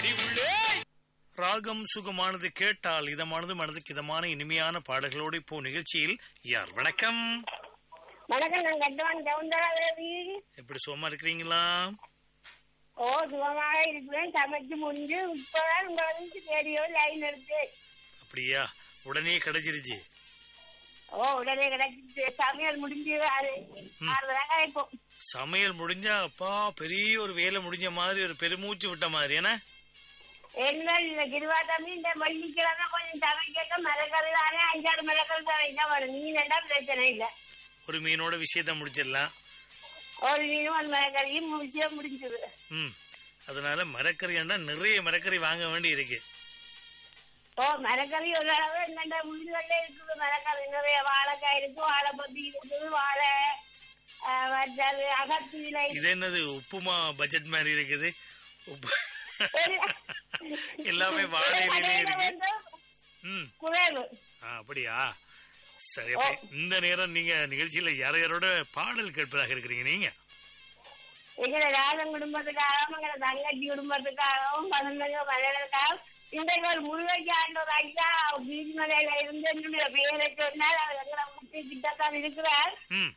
ராகம் சுகமானது கேட்டால் இதமானது மனதுக்கு இதமான இனிமையான பாடல்களோடு இப்போ நிகழ்ச்சியில் யார் வணக்கம் வணக்கம் நான் கட்டுவான் சவுந்தரவி எப்படி சுகமா இருக்கிறீங்களா ஓ சுகமாக இருக்கிறேன் சமைச்சு முடிஞ்சு இப்பதான் உங்களுக்கு ரேடியோ லைன் இருக்கு அப்படியா உடனே கிடைச்சிருச்சு ஓ உடனே கிடைச்சிட்டு சமையல் முடிஞ்சு ஆறு ஆறு தாங்க இப்போ சமையல் முடிஞ்சா அப்பா பெரிய ஒரு வேலை முடிஞ்ச மாதிரி ஒரு பெருமூச்சு விட்ட மாதிரி என்ன என்ன இல்ல கிருவா தம்பி இந்த வெள்ளிக்கிழமை கொஞ்சம் சமைக்க மிளகறி தானே அஞ்சாறு மிளகறி தானே வரும் மீன் எல்லாம் பிரச்சனை இல்ல ஒரு மீனோட விஷயத்த முடிச்சிடலாம் ஒரு மீனும் ஒரு மிளகறியும் முடிச்சே முடிஞ்சது ம் அதனால மரக்கறியாண்டா நிறைய மரக்கறி வாங்க வேண்டி இருக்கு ஓ மரக்கறி ஒரு அளவு என்னென்ன வீடுகள்ல இருக்குது மரக்கறி நிறைய வாழைக்காய் இருக்கு வாழைப்பத்தி இருக்குது வாழை ஆஹ், மற்றது அகத்தியில இது என்னது உப்புமா பட்ஜெட் மாதிரி இருக்குது உப்பு எல்லாமே வாழை இலையிலே இருக்கு ம் குறைவு ஆ, அப்படியா சரி அப்ப இந்த நேரம் நீங்க நிகழ்ச்சியில யார யாரோட பாடல் கேட்பதாக இருக்கிறீங்க நீங்க எங்களை ராஜன் குடும்பத்துக்காகவும் எங்களை தங்கச்சி குடும்பத்துக்காகவும் பதினஞ்சு மலைகளுக்காகவும் இன்றைக்கு ஒரு முருகைக்கு ஆண்டவர் ஐயா பீச்மலையில இருந்து என்னுடைய பெயரை சொன்னால் அவர் எங்களை முட்டி கிட்டத்தான் இருக்கிறார் ம்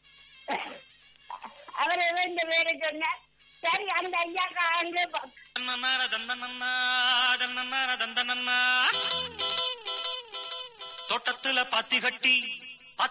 அவர் ஏதோ இந்த பேரை சொன்னார் சரி அந்த ஐயாக்கு ஆண்டு தன்னன்னார தந்தனன்னா, தன்னன்னார தந்தனன்னா. தோட்டத்துல பாத்தி கட்டி